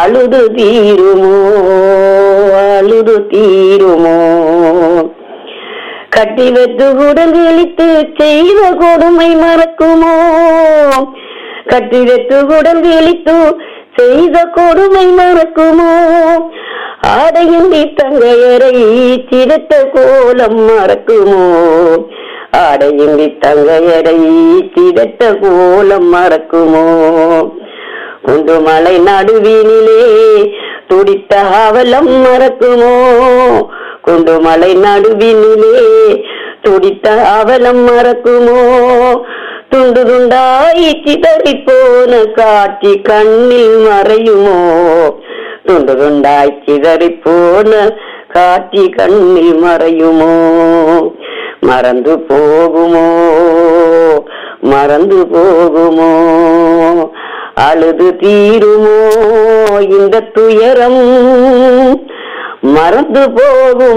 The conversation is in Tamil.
அழுது தீருமோ அழுது தீருமோ கட்டி வைத்து உடல் இழித்து செய்த கொடுமை மறக்குமோ கட்டி வைத்து உடல் இழித்து செய்த கொடுமை மறக்குமோ ஆடையின்றி தங்கையரை சிறுத்த கோலம் மறக்குமோ ஆடையின்றி தங்கையரை சிறுத்த கோலம் மறக்குமோ குண்டு மலை நடுவினிலே துடித்த அவலம் மறக்குமோ குண்டு மலை நடுவினிலே துடித்த அவலம் மறக்குமோ துண்டு துண்டாய் சிதறி போன காட்சி கண்ணில் மறையுமோ துண்டு துண்டாய் சிதறி போன காட்சி கண்ணில் மறையுமோ மறந்து போகுமோ மறந்து போகுமோ அழுது தீருமோ இந்த துயரம் மறந்து போகும்